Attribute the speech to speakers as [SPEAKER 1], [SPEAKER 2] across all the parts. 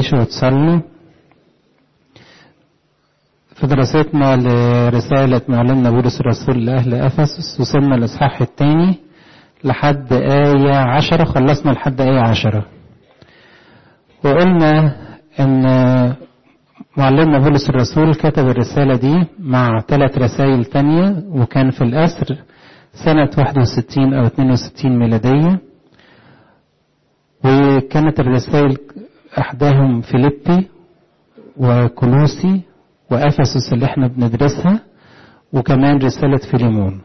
[SPEAKER 1] تعيشوا وتصلوا في دراستنا لرسالة معلمنا بولس الرسول لأهل أفسس وصلنا الإصحاح الثاني لحد آية عشرة خلصنا لحد آية عشرة وقلنا إن معلمنا بولس الرسول كتب الرسالة دي مع ثلاث رسائل تانية وكان في الأسر سنة 61 أو 62 ميلادية وكانت الرسائل أحداهم فيليبي وكولوسي وأفسس اللي احنا بندرسها وكمان رسالة فيليمون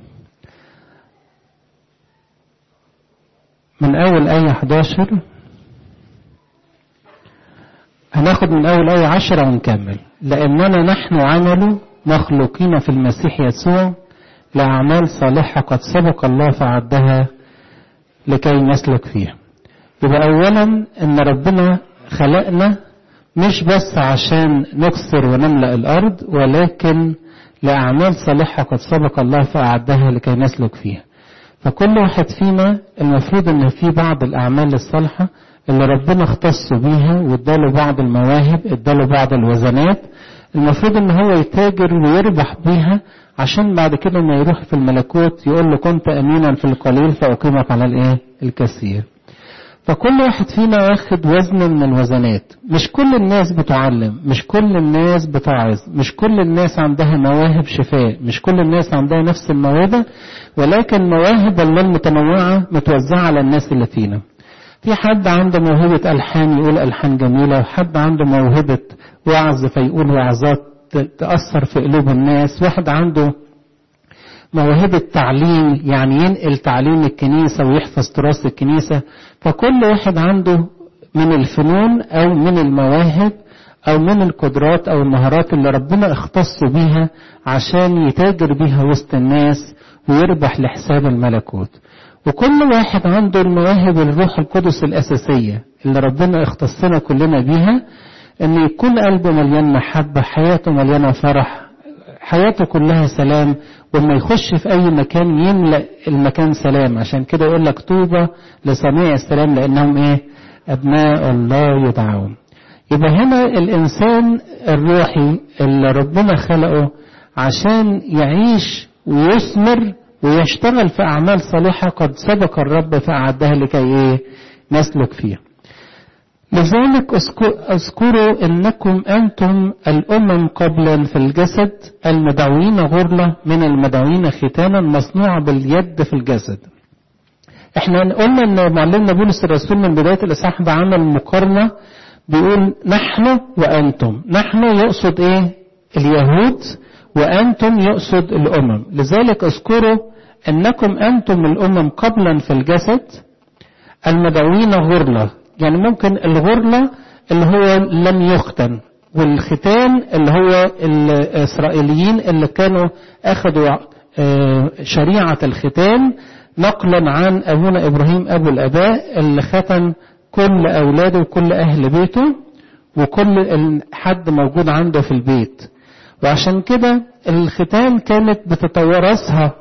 [SPEAKER 1] من أول آية 11 هناخد من أول آية 10 ونكمل لأننا نحن عمل مخلوقين في المسيح يسوع لأعمال صالحة قد سبق الله فعدها لكي نسلك فيها يبقى أولا إن ربنا خلقنا مش بس عشان نكسر ونملأ الأرض ولكن لأعمال صالحة قد سبق الله فأعدها لكي نسلك فيها فكل واحد فينا المفروض ان في بعض الأعمال الصالحة اللي ربنا اختص بيها واداله بعض المواهب اداله بعض الوزنات المفروض ان هو يتاجر ويربح بيها عشان بعد كده ما يروح في الملكوت يقول له كنت امينا في القليل فاقيمك على الايه الكثير فكل واحد فينا واخد وزن من الوزنات مش كل الناس بتعلم مش كل الناس بتعظ مش كل الناس عندها مواهب شفاء مش كل الناس عندها نفس الموهبة ولكن مواهب الله المتنوعة متوزعة على الناس اللي فينا في حد عنده موهبة ألحان يقول ألحان جميلة وحد عنده موهبة وعظ فيقول وعظات تأثر في قلوب الناس واحد عنده موهبة تعليم يعني ينقل تعليم الكنيسة ويحفظ تراث الكنيسة فكل واحد عنده من الفنون أو من المواهب أو من القدرات أو المهارات اللي ربنا اختص بيها عشان يتاجر بيها وسط الناس ويربح لحساب الملكوت وكل واحد عنده المواهب الروح القدس الأساسية اللي ربنا اختصنا كلنا بيها ان يكون قلبه مليان محبة حياته مليانة فرح حياته كلها سلام ولما يخش في أي مكان يملأ المكان سلام عشان كده يقول لك طوبى لصنيع السلام لأنهم إيه أبناء الله يدعون يبقى هنا الإنسان الروحي اللي ربنا خلقه عشان يعيش ويثمر ويشتغل في أعمال صالحة قد سبق الرب فأعدها لكي إيه نسلك فيها لذلك اذكروا انكم انتم الامم قبلا في الجسد المدعوين غرلة من المدعوين ختانا مصنوعة باليد في الجسد احنا قلنا ان معلمنا بولس الرسول من بداية الاصحاح ده عمل مقارنة بيقول نحن وانتم نحن يقصد ايه اليهود وانتم يقصد الامم لذلك اذكروا انكم انتم الامم قبلا في الجسد المدعوين غرلة يعني ممكن الغرلة اللي هو لم يختن والختان اللي هو الإسرائيليين اللي كانوا أخذوا شريعة الختان نقلا عن أبونا إبراهيم أبو الأباء اللي ختن كل أولاده وكل أهل بيته وكل حد موجود عنده في البيت وعشان كده الختان كانت بتتورثها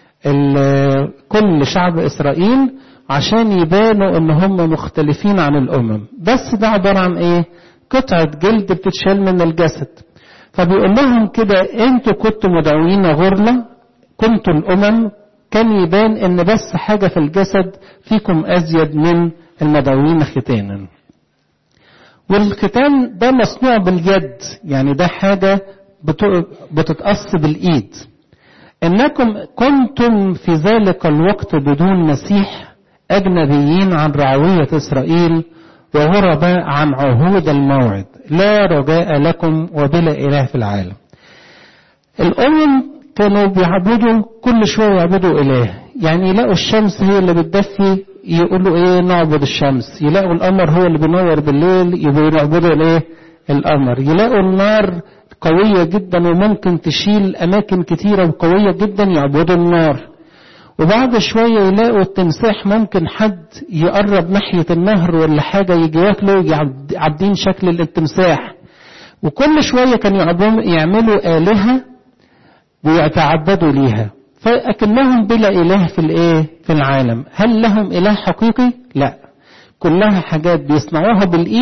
[SPEAKER 1] كل شعب إسرائيل عشان يبانوا ان هم مختلفين عن الامم بس ده عبارة عن ايه قطعة جلد بتتشال من الجسد فبيقول لهم كده انتوا كنتوا مدعوين غرلة كنتوا الامم كان يبان ان بس حاجة في الجسد فيكم ازيد من المدعوين ختانا والختان ده مصنوع باليد يعني ده حاجة بتتقص بالايد انكم كنتم في ذلك الوقت بدون مسيح أجنبيين عن رعوية إسرائيل وغرباء عن عهود الموعد لا رجاء لكم وبلا إله في العالم الأمم كانوا بيعبدوا كل شوية يعبدوا إله يعني يلاقوا الشمس هي اللي بتدفي يقولوا إيه نعبد الشمس يلاقوا القمر هو اللي بينور بالليل يبقوا يعبدوا الإيه القمر يلاقوا النار قوية جدا وممكن تشيل أماكن كتيرة وقوية جدا يعبدوا النار وبعد شوية يلاقوا التمساح ممكن حد يقرب ناحية النهر ولا حاجة يجي ياكله عابدين شكل التمساح وكل شوية كانوا يعملوا آلهة ويتعبدوا ليها فأكنهم بلا إله في الإيه في العالم هل لهم إله حقيقي لا كلها حاجات بيصنعوها بالإيد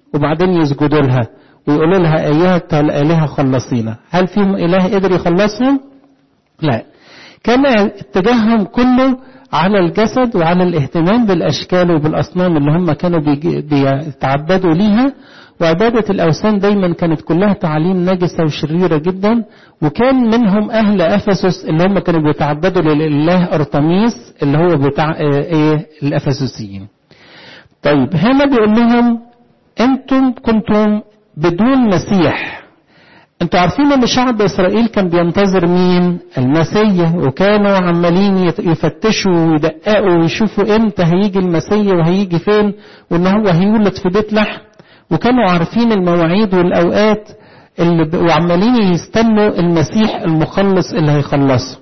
[SPEAKER 1] وبعدين يسجدوا لها ويقولوا لها ايها الالهه خلصينا هل في اله قدر يخلصهم لا كان اتجاههم كله على الجسد وعلى الاهتمام بالاشكال وبالاصنام اللي هم كانوا بيتعبدوا ليها وعبادة الأوثان دايما كانت كلها تعاليم نجسة وشريرة جدا وكان منهم أهل أفسس اللي هم كانوا بيتعبدوا للإله أرتميس اللي هو بتاع إيه الأفسسيين. طيب هنا بيقول لهم أنتم كنتم بدون مسيح انتوا عارفين ان شعب اسرائيل كان بينتظر مين المسيح وكانوا عمالين يفتشوا ويدققوا ويشوفوا امتى هيجي المسيح وهيجي فين وان هو هيولد في بيت لحم وكانوا عارفين المواعيد والاوقات اللي وعمالين يستنوا المسيح المخلص اللي هيخلصه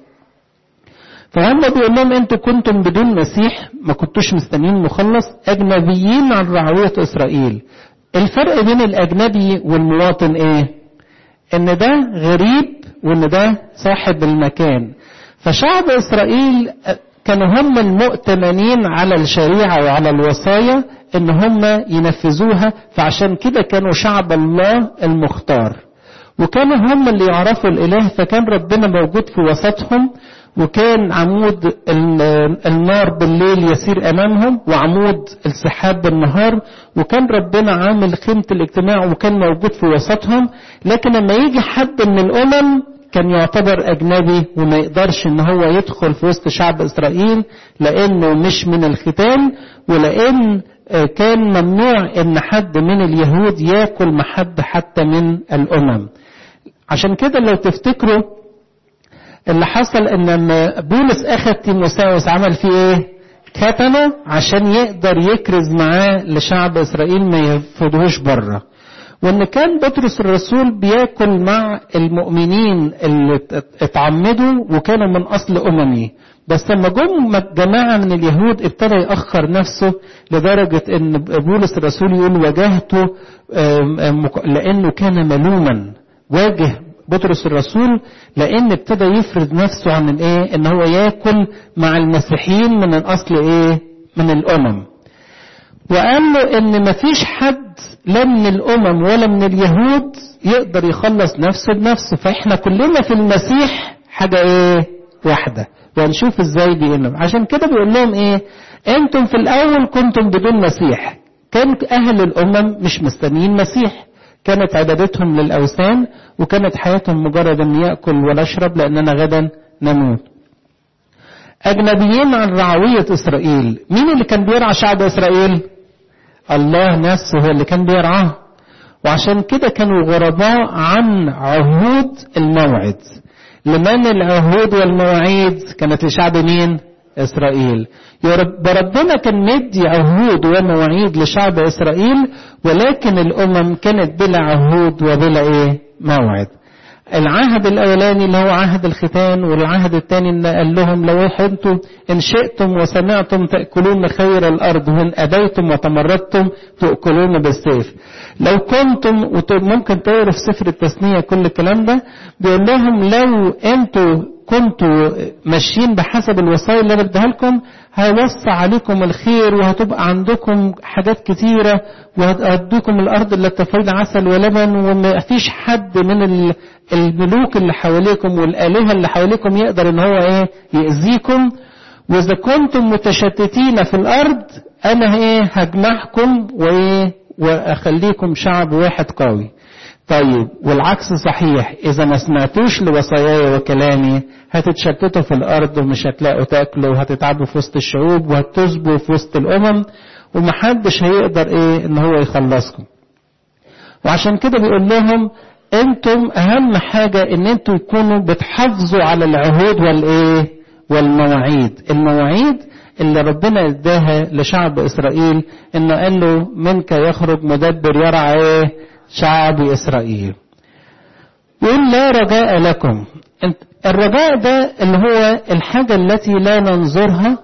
[SPEAKER 1] فهم بيقول لهم انتوا كنتم بدون مسيح ما كنتوش مستنيين مخلص اجنبيين عن رعويه اسرائيل الفرق بين الاجنبي والمواطن ايه ان ده غريب وان ده صاحب المكان فشعب اسرائيل كانوا هم المؤتمنين على الشريعه وعلى الوصايا ان هم ينفذوها فعشان كده كانوا شعب الله المختار وكانوا هم اللي يعرفوا الاله فكان ربنا موجود في وسطهم وكان عمود النار بالليل يسير امامهم وعمود السحاب بالنهار وكان ربنا عامل قيمه الاجتماع وكان موجود في وسطهم لكن لما يجي حد من الامم كان يعتبر اجنبي وما يقدرش ان هو يدخل في وسط شعب اسرائيل لانه مش من الختان ولان كان ممنوع ان حد من اليهود ياكل مع حد حتى من الامم عشان كده لو تفتكروا اللي حصل ان لما بولس اخذ تيموساوس عمل فيه ايه ختنه عشان يقدر يكرز معاه لشعب اسرائيل ما يرفضوهوش بره وان كان بطرس الرسول بياكل مع المؤمنين اللي اتعمدوا وكانوا من اصل اممي بس لما جم جماعة من اليهود ابتدى يأخر نفسه لدرجة ان بولس الرسول يقول واجهته لانه كان ملوما واجه بطرس الرسول لان ابتدى يفرض نفسه عن الايه ان هو ياكل مع المسيحيين من الاصل ايه من الامم وقال له ان مفيش حد لا من الامم ولا من اليهود يقدر يخلص نفسه بنفسه فاحنا كلنا في المسيح حاجه ايه واحده وهنشوف ازاي بيقولهم عشان كده بيقول لهم ايه انتم في الاول كنتم بدون مسيح كان اهل الامم مش مستنيين مسيح كانت عبادتهم للاوثان وكانت حياتهم مجرد ان ياكل ولا يشرب لاننا غدا نموت اجنبيين عن رعويه اسرائيل مين اللي كان بيرعى شعب اسرائيل الله نفسه هو اللي كان بيرعاه وعشان كده كانوا غرباء عن عهود الموعد لمن العهود والمواعيد كانت لشعب مين اسرائيل ربنا كان مدي عهود ومواعيد لشعب اسرائيل ولكن الامم كانت بلا عهود وبلا ايه موعد العهد الاولاني اللي هو عهد الختان والعهد الثاني اللي قال لهم لو انتم ان شئتم وسمعتم تاكلون خير الارض وان ابيتم وتمردتم تاكلون بالسيف لو كنتم ممكن تقروا في سفر التثنيه كل الكلام ده بيقول لهم لو انتوا كنتوا ماشيين بحسب الوصايا اللي انا بديها لكم هيوسع عليكم الخير وهتبقى عندكم حاجات كتيرة وهتدوكم الأرض اللي تفيض عسل ولبن وما فيش حد من الملوك اللي حواليكم والآلهة اللي حواليكم يقدر إن هو إيه يأذيكم وإذا كنتم متشتتين في الأرض أنا إيه هجمعكم وإيه وأخليكم شعب واحد قوي طيب والعكس صحيح إذا ما سمعتوش لوصاياي وكلامي هتتشتتوا في الأرض ومش هتلاقوا تاكلوا وهتتعبوا في وسط الشعوب وهتسبوا في وسط الأمم ومحدش هيقدر إيه إن هو يخلصكم. وعشان كده بيقول لهم أنتم أهم حاجة إن أنتم تكونوا بتحافظوا على العهود والإيه؟ والمواعيد. المواعيد اللي ربنا اداها لشعب إسرائيل إنه قال له منك يخرج مدبر يرعى إيه؟ شعب إسرائيل يقول لا رجاء لكم الرجاء ده اللي هو الحاجة التي لا ننظرها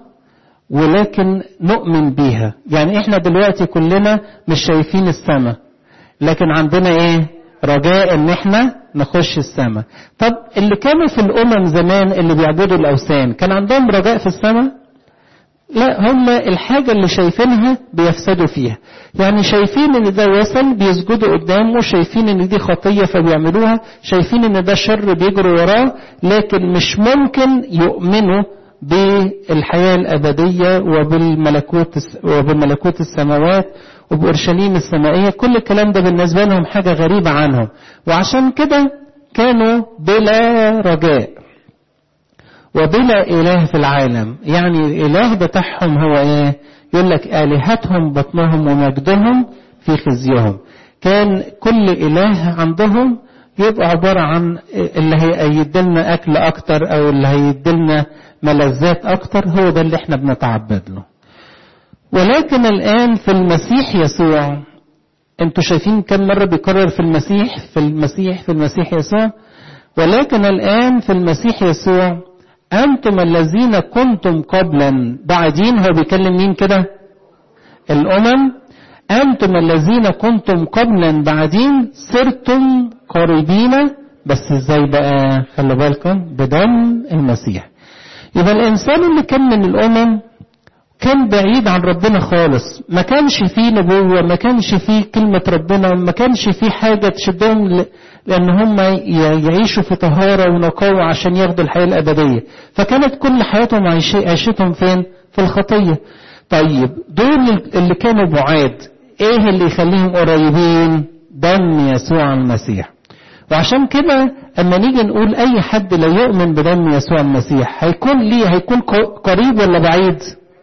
[SPEAKER 1] ولكن نؤمن بيها يعني احنا دلوقتي كلنا مش شايفين السماء لكن عندنا ايه رجاء ان احنا نخش السماء طب اللي كانوا في الامم زمان اللي بيعبدوا الاوثان كان عندهم رجاء في السماء لا هم الحاجة اللي شايفينها بيفسدوا فيها يعني شايفين ان ده وثن بيسجدوا قدامه شايفين ان دي خطية فبيعملوها شايفين ان ده شر بيجروا وراه لكن مش ممكن يؤمنوا بالحياة الأبدية وبالملكوت وبملكوت السماوات وبأورشليم السمائية كل الكلام ده بالنسبة لهم حاجة غريبة عنهم وعشان كده كانوا بلا رجاء وبلا إله في العالم يعني الإله بتاعهم هو إيه يقول لك آلهتهم بطنهم ومجدهم في خزيهم كان كل إله عندهم يبقى عبارة عن اللي هيدلنا أكل أكتر أو اللي هيدلنا ملذات أكتر هو ده اللي احنا بنتعبد له ولكن الآن في المسيح يسوع انتوا شايفين كم مرة بيكرر في المسيح في المسيح في المسيح يسوع ولكن الآن في المسيح يسوع أنتم الذين كنتم قبلا بعدين هو بيكلم مين كده الأمم أنتم الذين كنتم قبلا بعدين صرتم قريبين بس ازاي بقى خلي بالكم بدم المسيح يبقى الإنسان اللي كان من الأمم كان بعيد عن ربنا خالص ما كانش فيه نبوة ما كانش فيه كلمة ربنا ما كانش فيه حاجة تشدهم لأن هم يعيشوا في طهارة ونقاوة عشان ياخدوا الحياة الأبدية فكانت كل حياتهم عيشتهم فين في الخطية طيب دول اللي كانوا بعاد ايه اللي يخليهم قريبين دم يسوع المسيح وعشان كده اما نيجي نقول اي حد لا يؤمن بدم يسوع المسيح هيكون ليه هيكون قريب ولا بعيد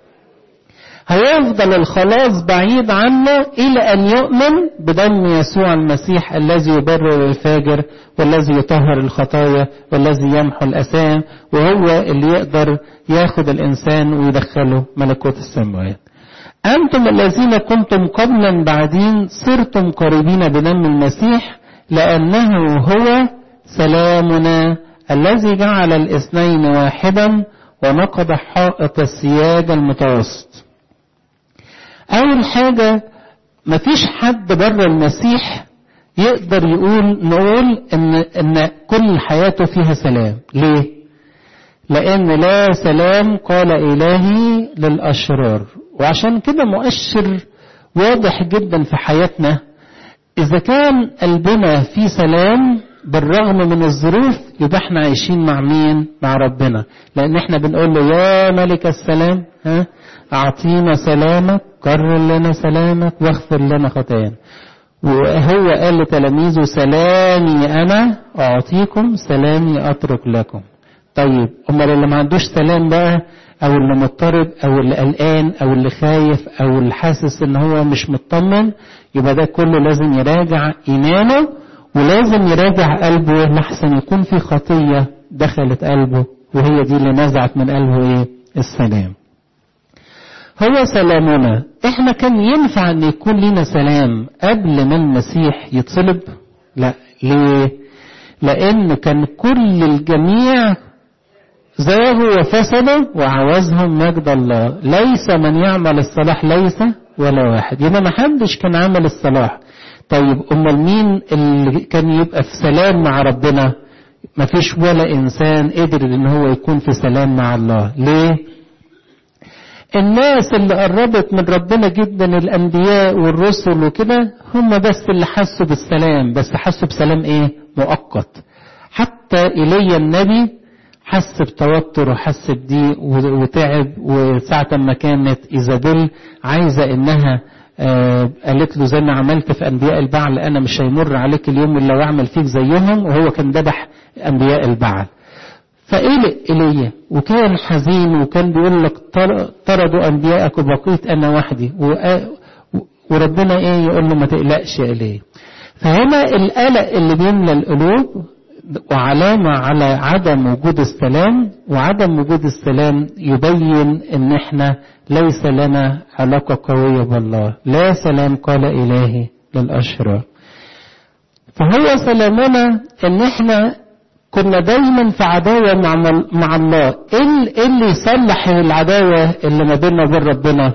[SPEAKER 1] هيفضل الخلاص بعيد عنه إلى أن يؤمن بدم يسوع المسيح الذي يبرر الفاجر والذي يطهر الخطايا والذي يمحو الأثام وهو اللي يقدر ياخد الإنسان ويدخله ملكوت السماوات أنتم الذين كنتم قبلا بعدين صرتم قريبين بدم المسيح لأنه هو سلامنا الذي جعل الاثنين واحدا ونقض حائط السيادة المتوسط أول حاجة مفيش حد بره المسيح يقدر يقول نقول إن إن كل حياته فيها سلام، ليه؟ لأن لا سلام قال إلهي للأشرار، وعشان كده مؤشر واضح جدا في حياتنا إذا كان قلبنا فيه سلام بالرغم من الظروف يبقى احنا عايشين مع مين؟ مع ربنا، لأن احنا بنقول له يا ملك السلام ها أعطينا سلامك كرر لنا سلامك واغفر لنا خطايانا وهو قال لتلاميذه سلامي أنا أعطيكم سلامي أترك لكم طيب أمال اللي ما عندوش سلام بقى أو اللي مضطرب أو اللي قلقان أو اللي خايف أو اللي حاسس إن هو مش مطمن يبقى ده كله لازم يراجع إيمانه ولازم يراجع قلبه لحسن يكون في خطية دخلت قلبه وهي دي اللي نزعت من قلبه إيه السلام هو سلامنا احنا كان ينفع ان يكون لنا سلام قبل ما المسيح يتصلب لا ليه لان كان كل الجميع زاغوا وفسدوا وعوزهم مجد الله ليس من يعمل الصلاح ليس ولا واحد يبقى ما حدش كان عمل الصلاح طيب امال مين اللي كان يبقى في سلام مع ربنا ما فيش ولا انسان قدر ان هو يكون في سلام مع الله ليه الناس اللي قربت من ربنا جدا الانبياء والرسل وكده هم بس اللي حسوا بالسلام بس حسوا بسلام ايه مؤقت حتى ايليا النبي حس بتوتر وحس بضيق وتعب وساعة ما كانت ايزابيل عايزة انها آه قالت له زي ما عملت في انبياء البعل انا مش هيمر عليك اليوم الا واعمل فيك زيهم وهو كان ذبح انبياء البعل فقلق ايليا وكان حزين وكان بيقول لك طردوا انبياءك وبقيت انا وحدي وربنا ايه يقول له ما تقلقش يا ايليا فهنا القلق اللي بيملى القلوب وعلامة على عدم وجود السلام وعدم وجود السلام يبين ان احنا ليس لنا علاقة قوية بالله لا سلام قال الهي للاشرار فهو سلامنا ان احنا كنا دايما في عداوة مع, مع الله ايه اللي يصلح العداوة اللي ما بيننا وبين ربنا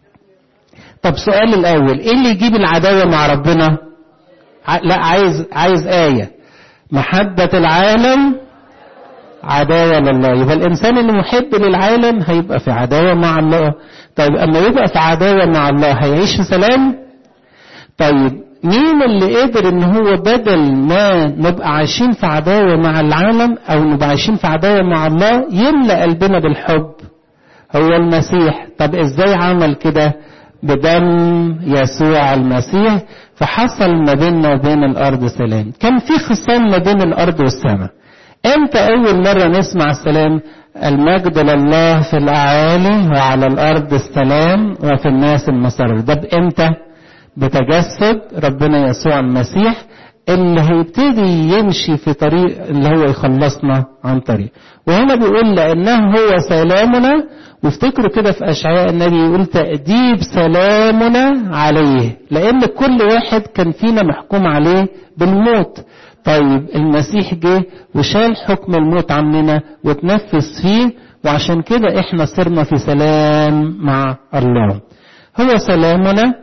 [SPEAKER 1] طب سؤال الاول ايه اللي يجيب العداوة مع ربنا لا عايز عايز آية محبة العالم عداوة لله يبقى الإنسان اللي محب للعالم هيبقى في عداوة مع الله طيب أما يبقى في عداوة مع الله هيعيش في سلام طيب مين اللي قدر ان هو بدل ما نبقى عايشين في عداوة مع العالم او نبقى عايشين في عداوة مع الله يملأ قلبنا بالحب هو المسيح طب ازاي عمل كده بدم يسوع المسيح فحصل ما بيننا وبين الارض سلام كان في خصام ما بين الارض والسماء امتى اول مرة نسمع السلام المجد لله في الاعالي وعلى الارض السلام وفي الناس المسرر ده بامتى بتجسد ربنا يسوع المسيح اللي هيبتدي يمشي في طريق اللي هو يخلصنا عن طريق وهنا بيقول لأنه هو سلامنا وافتكروا كده في أشعياء النبي يقول تأديب سلامنا عليه لأن كل واحد كان فينا محكوم عليه بالموت طيب المسيح جه وشال حكم الموت عننا وتنفس فيه وعشان كده احنا صرنا في سلام مع الله هو سلامنا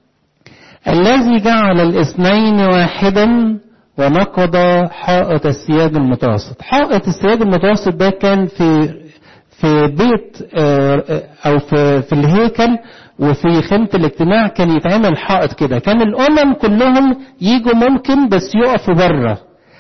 [SPEAKER 1] الذي جعل الاثنين واحدا ونقض حائط السياج المتوسط حائط السياج المتوسط ده كان في في بيت او في في الهيكل وفي خيمة الاجتماع كان يتعمل حائط كده كان الامم كلهم يجوا ممكن بس يقفوا بره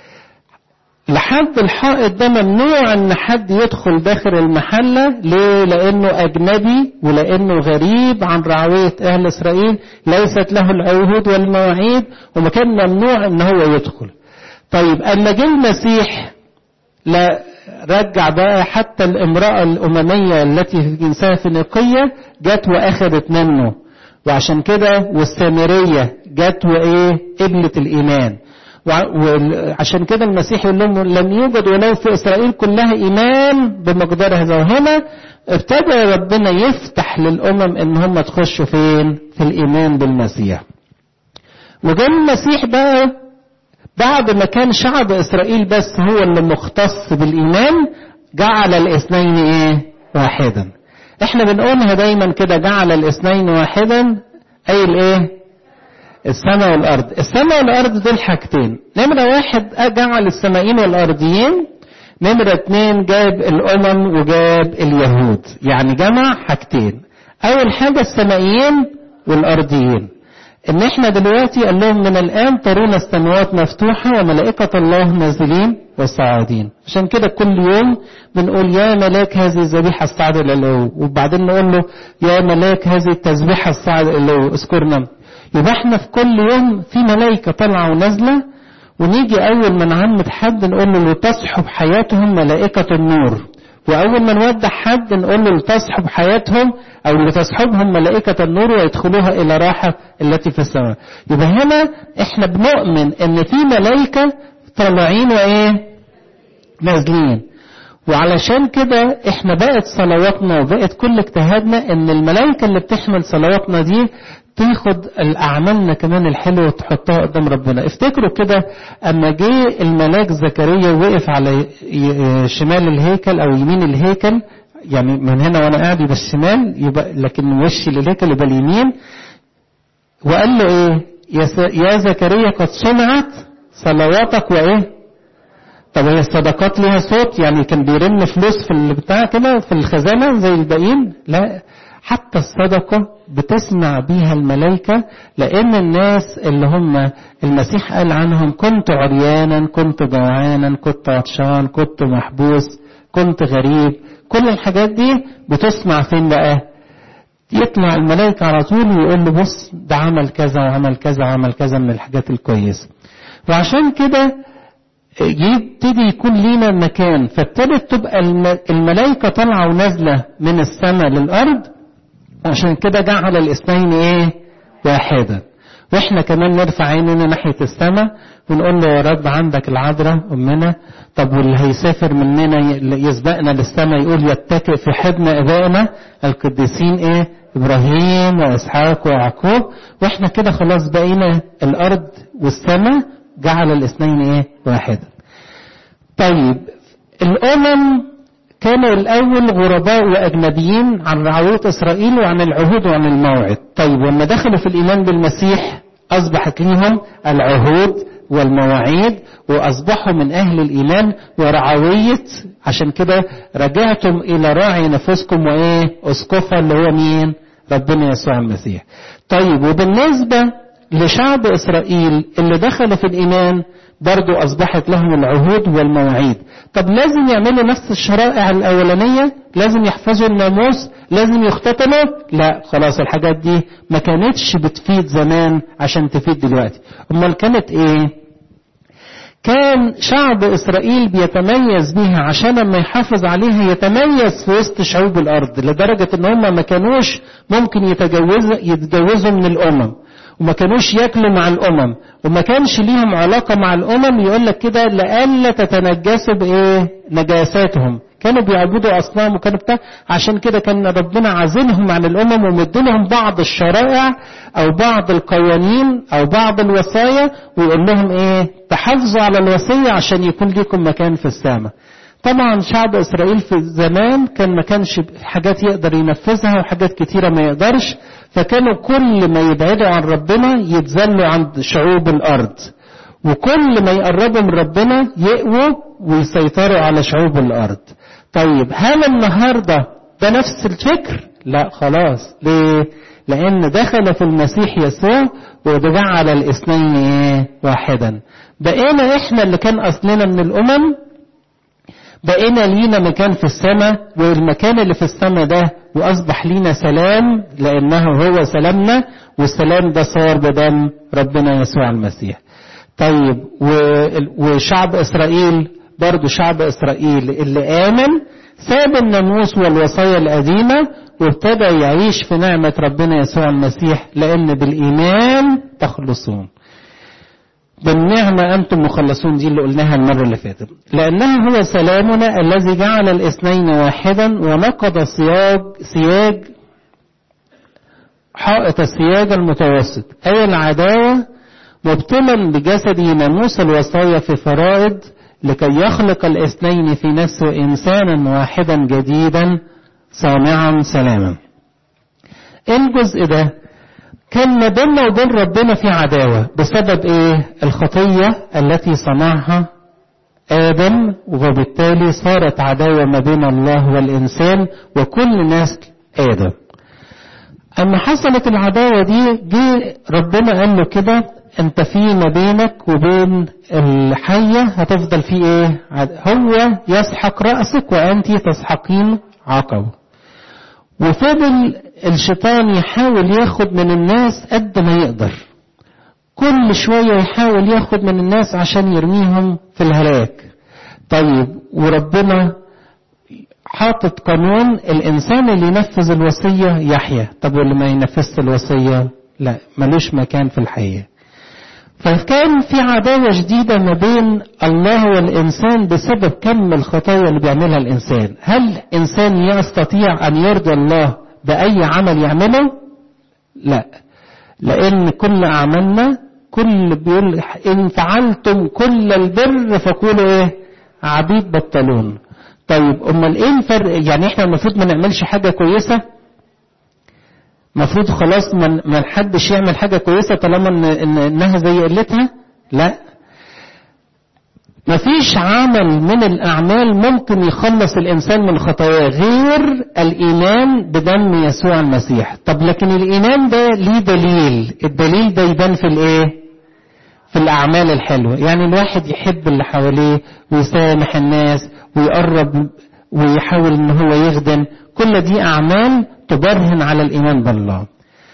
[SPEAKER 1] لحد الحائط ده ممنوع ان حد يدخل داخل المحلة ليه لانه اجنبي ولانه غريب عن رعوية اهل اسرائيل ليست له العهود والمواعيد وكان ممنوع ان هو يدخل طيب اما جه المسيح لا رجع بقى حتى الامرأة الاممية التي في جنسها فينيقية جت واخدت منه وعشان كده والسامرية جت وايه قبلت الايمان وعشان كده المسيح يقول لهم لم يوجد ولو في اسرائيل كلها ايمان بمقدار هذا وهنا ابتدى ربنا يفتح للامم ان هم تخشوا فين في الايمان بالمسيح وجاء المسيح بقى بعد ما كان شعب اسرائيل بس هو اللي مختص بالايمان جعل الاثنين ايه واحدا احنا بنقولها دايما كده جعل الاثنين واحدا اي الايه السماء والأرض السماء والأرض دول حاجتين نمرة واحد جعل السمائين والأرضيين نمرة اتنين جاب الأمم وجاب اليهود يعني جمع حاجتين أول حاجة السمائيين والأرضيين إن إحنا دلوقتي قال لهم من الآن ترون السماوات مفتوحة وملائكة الله نازلين والصاعدين عشان كده كل يوم بنقول يا ملاك هذه الذبيحة الصاعدة للألو وبعدين نقول له يا ملاك هذه التسبيحة الصاعدة للألو اذكرنا يبقى احنا في كل يوم في ملائكة طالعة ونازلة ونيجي أول ما نعمد حد نقول له لتصحب حياتهم ملائكة النور وأول ما نودع حد نقول له لتصحب حياتهم أو لتصحبهم ملائكة النور ويدخلوها إلى راحة التي في السماء يبقى هنا احنا بنؤمن إن في ملائكة طالعين وإيه نازلين وعلشان كده احنا بقت صلواتنا وبقت كل اجتهادنا ان الملائكة اللي بتحمل صلواتنا دي تاخد الاعمالنا كمان الحلوه وتحطها قدام ربنا افتكروا كده اما جه الملاك زكريا وقف على شمال الهيكل او يمين الهيكل يعني من هنا وانا قاعد يبقى الشمال يبقى لكن وشي للهيكل يبقى اليمين وقال له ايه يا زكريا قد سمعت صلواتك وايه طب هي الصدقات ليها صوت يعني كان بيرن فلوس في البتاع كده في الخزانه زي الباقيين لا حتى الصدقة بتسمع بيها الملائكة لأن الناس اللي هم المسيح قال عنهم كنت عريانا كنت جوعانا كنت عطشان كنت محبوس كنت غريب كل الحاجات دي بتسمع فين بقى يطلع الملائكة على طول ويقول له بص ده عمل كذا وعمل كذا وعمل كذا من الحاجات الكويسة وعشان كده يبتدي يكون لينا مكان فابتدت تبقى الملائكة طالعة ونازلة من السماء للأرض عشان كده جعل الاثنين ايه واحدا واحنا كمان نرفع عيننا ناحية السماء ونقول له يا رب عندك العذراء امنا طب واللي هيسافر مننا يسبقنا للسماء يقول يتكئ في حضن ابائنا القديسين ايه ابراهيم واسحاق ويعقوب واحنا كده خلاص بقينا الارض والسماء جعل الاثنين ايه واحدا طيب الامم كانوا الأول غرباء وأجنبيين عن رعوية إسرائيل وعن العهود وعن الموعد طيب لما دخلوا في الإيمان بالمسيح أصبحت لهم العهود والمواعيد وأصبحوا من أهل الإيمان ورعوية عشان كده رجعتم الى راعي نفسكم وايه اسقفا اللي هو مين ربنا يسوع المسيح طيب وبالنسبة لشعب اسرائيل اللي دخلوا في الايمان برضو اصبحت لهم العهود والمواعيد طب لازم يعملوا نفس الشرائع الاولانية لازم يحفظوا الناموس لازم يختتموا لا خلاص الحاجات دي ما كانتش بتفيد زمان عشان تفيد دلوقتي امال كانت ايه كان شعب اسرائيل بيتميز بيها عشان لما يحافظ عليها يتميز في وسط شعوب الارض لدرجه ان هم ما كانوش ممكن يتجوزوا يتجوزوا من الامم وما كانوش ياكلوا مع الامم وما كانش ليهم علاقه مع الامم يقول لك كده لئلا تتنجسوا بايه نجاساتهم كانوا بيعبدوا اصنام وكانوا بتاع عشان كده كان ربنا عازلهم عن الامم ومديلهم بعض الشرائع او بعض القوانين او بعض الوصايا ويقول لهم ايه تحافظوا على الوصيه عشان يكون لكم مكان في السماء طبعا شعب اسرائيل في زمان كان ما كانش حاجات يقدر ينفذها وحاجات كتيره ما يقدرش فكانوا كل ما يبعدوا عن ربنا يتذلوا عند شعوب الارض وكل ما يقربوا من ربنا يقووا ويسيطروا على شعوب الارض طيب هل النهارده ده نفس الفكر لا خلاص ليه لان دخل في المسيح يسوع وجعل الاثنين ايه واحدا بقينا احنا اللي كان اصلنا من الامم بقينا لينا مكان في السماء والمكان اللي في السماء ده واصبح لينا سلام لانه هو سلامنا والسلام ده صار بدم ربنا يسوع المسيح طيب وشعب اسرائيل برضو شعب اسرائيل اللي امن ساب الناموس والوصايا القديمه وابتدى يعيش في نعمه ربنا يسوع المسيح لان بالايمان تخلصون بالنعمة أنتم مخلصون دي اللي قلناها المرة اللي فاتت لأنه هو سلامنا الذي جعل الاثنين واحدا ونقض سياج سياج حائط السياج المتوسط أي العداوة مبطلا بجسده ناموس الوصايا في فرائض لكي يخلق الاثنين في نفسه إنسانا واحدا جديدا صانعا سلاما الجزء ده كان ما بيننا وبين ربنا في عداوة بسبب ايه الخطية التي صنعها آدم وبالتالي صارت عداوة ما بين الله والإنسان وكل نسل آدم أما حصلت العداوة دي جه ربنا قال له كده أنت في ما بينك وبين الحية هتفضل في إيه؟ هو يسحق رأسك وأنت تسحقين عقبه. وفضل الشيطان يحاول ياخد من الناس قد ما يقدر. كل شوية يحاول ياخد من الناس عشان يرميهم في الهلاك. طيب وربنا حاطط قانون الإنسان اللي ينفذ الوصية يحيى طب واللي ما ينفذش الوصية لا ملوش مكان في الحياة فكان في عداوة جديدة ما بين الله والإنسان بسبب كم الخطايا اللي بيعملها الإنسان هل إنسان يستطيع أن يرضي الله بأي عمل يعمله لا لأن كل أعمالنا كل بيقول إن فعلتم كل البر فقولوا إيه عبيد بطلون طيب امال ايه الفرق يعني احنا المفروض ما نعملش حاجه كويسه المفروض خلاص ما حدش يعمل حاجه كويسه طالما إن, إن انها زي قلتها لا مفيش عمل من الاعمال ممكن يخلص الانسان من خطاياه غير الايمان بدم يسوع المسيح طب لكن الايمان ده ليه دليل الدليل ده يبان في الايه في الأعمال الحلوة يعني الواحد يحب اللي حواليه ويسامح الناس ويقرب ويحاول ان هو يخدم كل دي أعمال تبرهن على الإيمان بالله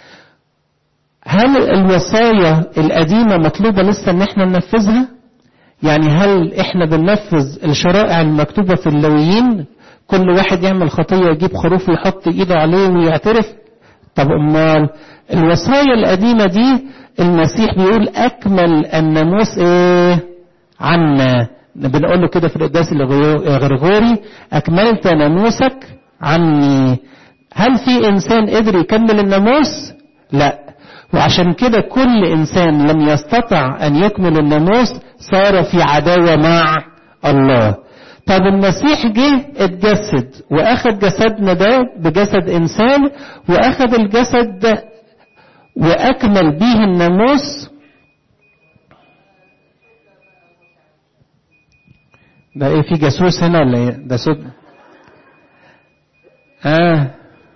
[SPEAKER 1] هل الوصايا القديمة مطلوبة لسه ان احنا ننفذها يعني هل احنا بننفذ الشرائع المكتوبة في اللويين كل واحد يعمل خطية يجيب خروف ويحط ايده عليه ويعترف طب امال الوصايا القديمة دي المسيح بيقول أكمل الناموس إيه عنا بنقول له كده في القداس الغرغوري أكملت ناموسك عني هل في إنسان قدر يكمل الناموس؟ لا وعشان كده كل إنسان لم يستطع أن يكمل الناموس صار في عداوة مع الله طب المسيح جه اتجسد واخد جسدنا ده بجسد انسان واخد الجسد ده واكمل به الناموس ده ايه في جاسوس هنا ولا ايه ده صوت اه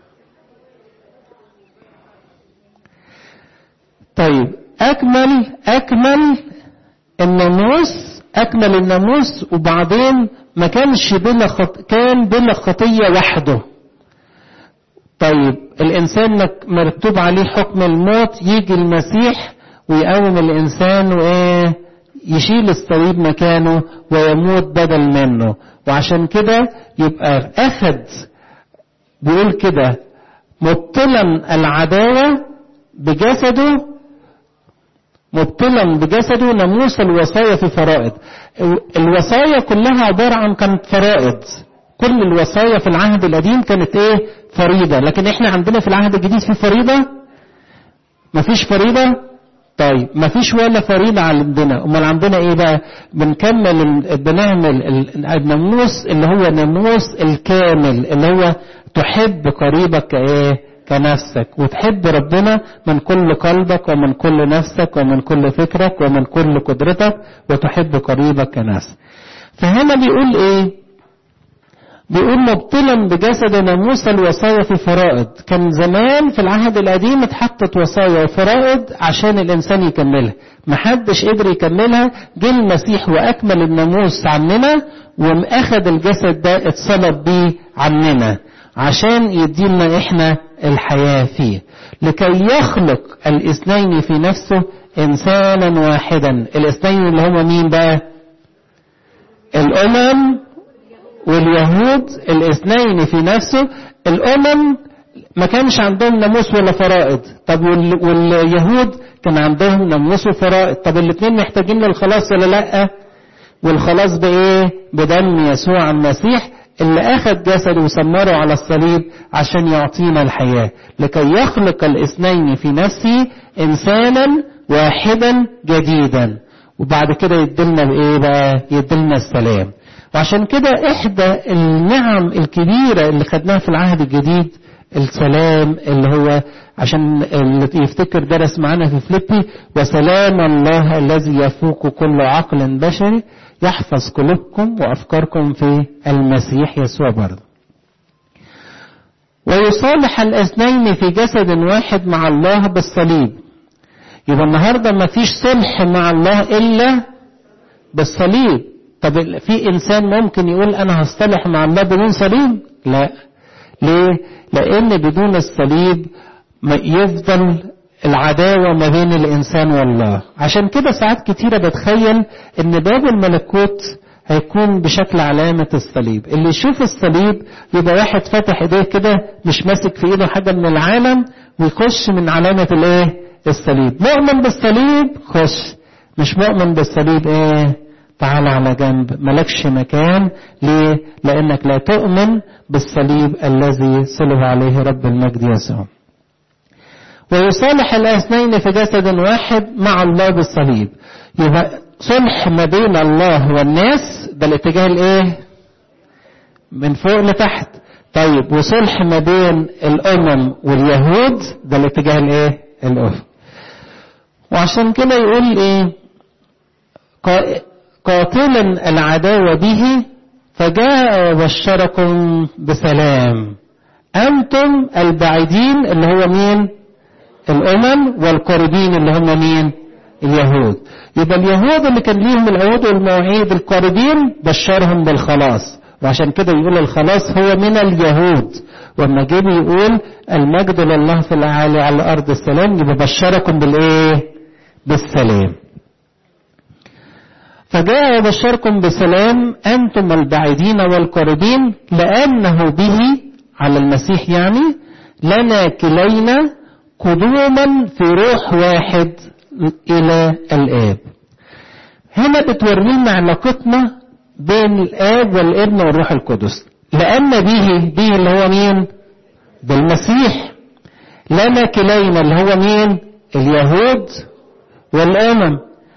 [SPEAKER 1] طيب اكمل اكمل الناموس اكمل الناموس وبعدين ما كانش بلا خط... كان بلا خطيه وحده طيب الانسان مكتوب عليه حكم الموت يجي المسيح ويقوم الانسان وايه يشيل الصليب مكانه ويموت بدل منه وعشان كده يبقى اخد بيقول كده مبطلا العداوة بجسده مبطلا بجسده ناموس الوصايا في فرائض الوصايا كلها عبارة عن كانت فرائض كل الوصايا في العهد القديم كانت ايه فريضة لكن احنا عندنا في العهد الجديد في فريضة مفيش فريضة طيب مفيش ولا فريضة عندنا امال عندنا ايه بقى بنكمل بنعمل الناموس اللي هو الناموس الكامل اللي هو تحب قريبك كايه كنفسك وتحب ربنا من كل قلبك ومن كل نفسك ومن كل فكرك ومن كل قدرتك وتحب قريبك كنفسك فهنا بيقول ايه بيقول مبطلا بجسد ناموس الوصايا في فرائض كان زمان في العهد القديم اتحطت وصايا وفرائض عشان الانسان يكملها محدش قدر يكملها جه المسيح واكمل الناموس عننا واخد الجسد ده اتصلب بيه عننا عشان يدينا احنا الحياة فيه لكي يخلق الاثنين في نفسه انسانا واحدا الاثنين اللي هم مين بقى الامم واليهود الاثنين في نفسه الامم ما كانش عندهم ناموس ولا فرائض طب واليهود كان عندهم ناموس وفرائض طب الاثنين محتاجين للخلاص ولا لا والخلاص بايه بدم يسوع المسيح اللي اخذ جسده وسمره على الصليب عشان يعطينا الحياه لكي يخلق الاثنين في نفسه انسانا واحدا جديدا وبعد كده يدلنا بايه بقى يدلنا السلام وعشان كده احدى النعم الكبيرة اللي خدناها في العهد الجديد السلام اللي هو عشان اللي يفتكر درس معانا في فليبي وسلام الله الذي يفوق كل عقل بشري يحفظ قلوبكم وافكاركم في المسيح يسوع برضه ويصالح الاثنين في جسد واحد مع الله بالصليب يبقى النهارده ما فيش صلح مع الله الا بالصليب طب في انسان ممكن يقول انا هصطلح مع الله بدون صليب لا ليه لان بدون الصليب يفضل العداوه ما بين الانسان والله عشان كده ساعات كتيره بتخيل ان باب الملكوت هيكون بشكل علامة الصليب اللي يشوف الصليب يبقى واحد فتح ايديه كده مش ماسك في ايده حاجة من العالم ويخش من علامة الايه الصليب مؤمن بالصليب خش مش مؤمن بالصليب ايه تعال على جنب ملكش مكان ليه لانك لا تؤمن بالصليب الذي صلب عليه رب المجد يسوع ويصالح الاثنين في جسد واحد مع الله بالصليب يبقى صلح ما بين الله والناس ده الاتجاه الايه من فوق لتحت طيب وصلح ما بين الامم واليهود ده الاتجاه الايه الافق وعشان كده يقول ايه قاتلا العداوة به فجاء وبشركم بسلام أنتم البعيدين اللي هو مين الأمم والقريبين اللي هم مين اليهود يبقى اليهود اللي كان ليهم العهود والمواعيد القريبين بشرهم بالخلاص وعشان كده يقول الخلاص هو من اليهود وما جه يقول المجد لله في الأعالي على الأرض السلام يبقى بشركم بالإيه بالسلام فجاء يبشركم بسلام أنتم البعيدين والقريبين لأنه به على المسيح يعني لنا كلينا قدوما في روح واحد إلى الآب هنا بتوري لنا علاقتنا بين الآب والابن والروح القدس لأن به به اللي هو مين بالمسيح لنا كلينا اللي هو مين اليهود والأمم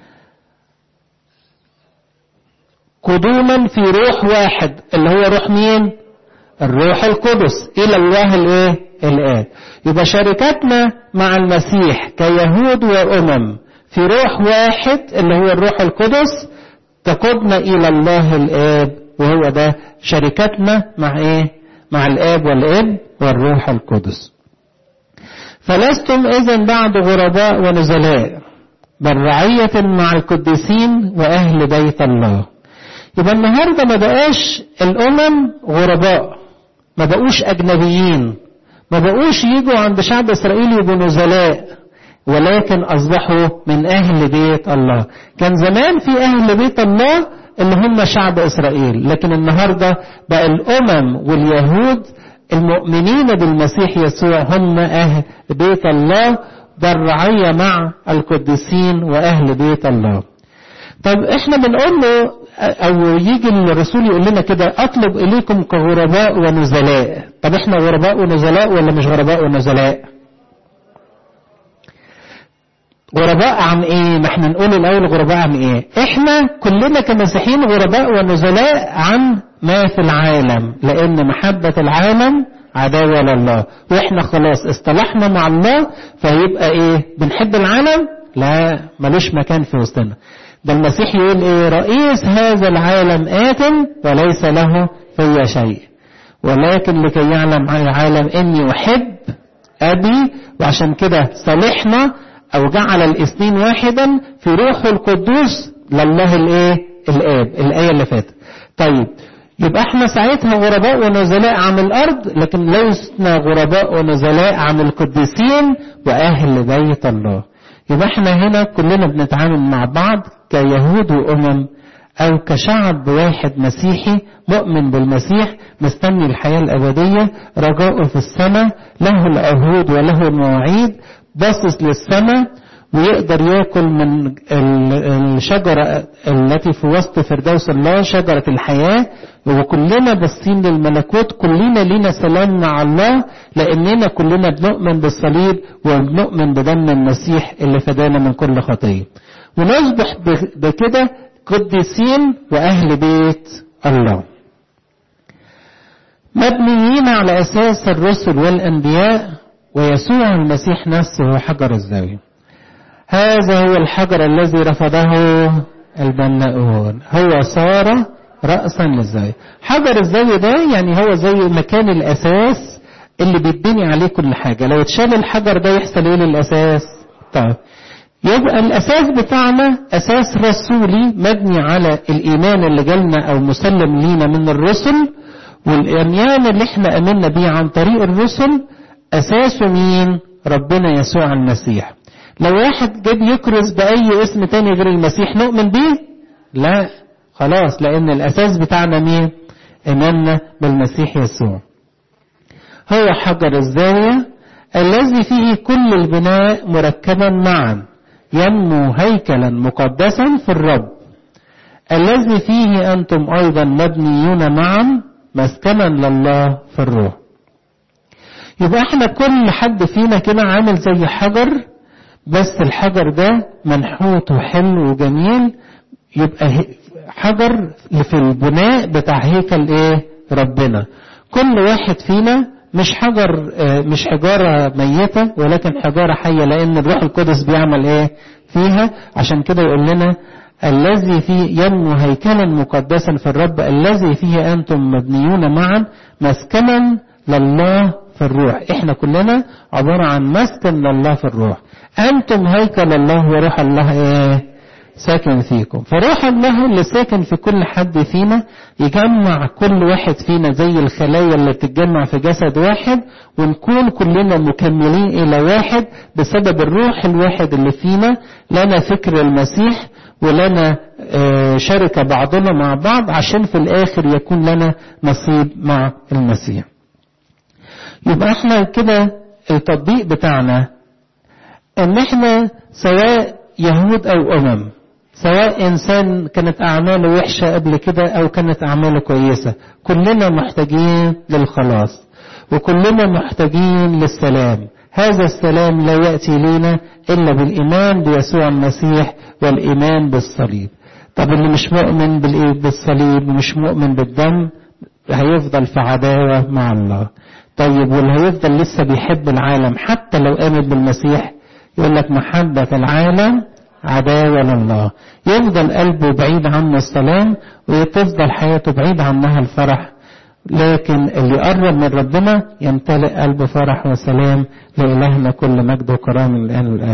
[SPEAKER 1] قدوما في روح واحد اللي هو روح مين الروح القدس الى الله الايه الاب يبقى شركتنا مع المسيح كيهود وامم في روح واحد اللي هو الروح القدس تقودنا إلى الله الآب وهو ده شركتنا مع إيه؟ مع الآب والابن والروح القدس فلستم إذن بعد غرباء ونزلاء بل رعية مع القديسين وأهل بيت الله يبقى النهارده ما بقاش الأمم غرباء ما بقوش أجنبيين ما بقوش يجوا عند شعب إسرائيل يبقوا نزلاء ولكن أصبحوا من أهل بيت الله كان زمان في أهل بيت الله اللي هم شعب إسرائيل لكن النهاردة بقى الأمم واليهود المؤمنين بالمسيح يسوع هم أهل بيت الله ده الرعية مع القديسين وأهل بيت الله طب احنا بنقول له او يجي الرسول يقول لنا كده اطلب اليكم كغرباء ونزلاء طب احنا غرباء ونزلاء ولا مش غرباء ونزلاء غرباء عن ايه ما احنا نقول الاول غرباء عن ايه احنا كلنا كمسيحيين غرباء ونزلاء عن ما في العالم لان محبة العالم عداوة لله واحنا خلاص اصطلحنا مع الله فيبقى ايه بنحب العالم لا ملوش مكان في وسطنا ده المسيح يقول ايه رئيس هذا العالم آت وليس له في شيء ولكن لكي يعلم عن العالم اني احب ابي وعشان كده صالحنا او جعل الاثنين واحدا في روحه القدوس لله الايه الاب الايه اللي فاتت طيب يبقى احنا ساعتها غرباء ونزلاء عن الارض لكن لسنا غرباء ونزلاء عن القديسين واهل بيت الله يبقى احنا هنا كلنا بنتعامل مع بعض كيهود وامم او كشعب واحد مسيحي مؤمن بالمسيح مستني الحياه الابديه رجاؤه في السماء له العهود وله المواعيد باصص للسماء ويقدر ياكل من الشجرة التي في وسط فردوس الله شجرة الحياة وكلنا باصين للملكوت كلنا لينا سلام مع الله لأننا كلنا بنؤمن بالصليب وبنؤمن بدم المسيح اللي فدانا من كل خطية ونصبح بكده قديسين وأهل بيت الله مبنيين على أساس الرسل والأنبياء ويسوع المسيح نفسه هو حجر الزاوية هذا هو الحجر الذي رفضه البناؤون هو صار رأسا للزاوية حجر الزاوية ده يعني هو زي مكان الأساس اللي بيتبني عليه كل حاجة لو اتشال الحجر ده يحصل ايه للأساس طيب يبقى الأساس بتاعنا أساس رسولي مبني على الإيمان اللي جالنا أو مسلم لينا من الرسل والإيمان اللي احنا أمنا بيه عن طريق الرسل أساسه مين؟ ربنا يسوع المسيح لو واحد جاب يكرز بأي اسم تاني غير المسيح نؤمن بيه؟ لا خلاص لأن الأساس بتاعنا مين؟ إيماننا بالمسيح يسوع هو حجر الزاوية الذي فيه كل البناء مركبا معا ينمو هيكلا مقدسا في الرب الذي فيه أنتم أيضا مبنيون معا مسكنا لله في الروح يبقى احنا كل حد فينا كده عامل زي حجر بس الحجر ده منحوت وحلو وجميل يبقى حجر في البناء بتاع هيكل ايه ربنا كل واحد فينا مش حجر مش حجارة ميتة ولكن حجارة حية لأن الروح القدس بيعمل إيه فيها عشان كده يقول لنا الذي فيه ينمو هيكلا مقدسا في الرب الذي فيه أنتم مبنيون معا مسكنا لله في الروح احنا كلنا عبارة عن مسكن لله في الروح أنتم هيكل الله وروح الله إيه ساكن فيكم فروح الله اللي ساكن في كل حد فينا يجمع كل واحد فينا زي الخلايا اللي بتتجمع في جسد واحد ونكون كلنا مكملين إلى واحد بسبب الروح الواحد اللي فينا لنا فكر المسيح ولنا شركة بعضنا مع بعض عشان في الآخر يكون لنا نصيب مع المسيح يبقى احنا كده التطبيق بتاعنا ان احنا سواء يهود او امم سواء انسان كانت اعماله وحشه قبل كده او كانت اعماله كويسه كلنا محتاجين للخلاص وكلنا محتاجين للسلام هذا السلام لا ياتي لنا الا بالايمان بيسوع المسيح والايمان بالصليب طب اللي مش مؤمن بالصليب ومش مؤمن بالدم هيفضل في عداوه مع الله طيب واللي هيفضل لسه بيحب العالم حتى لو آمن بالمسيح يقول لك محبة العالم عداوة لله يفضل قلبه بعيد عنه السلام وتفضل حياته بعيد عنها الفرح لكن اللي يقرب من ربنا يمتلئ قلبه فرح وسلام لإلهنا كل مجد وكرام الآن والآن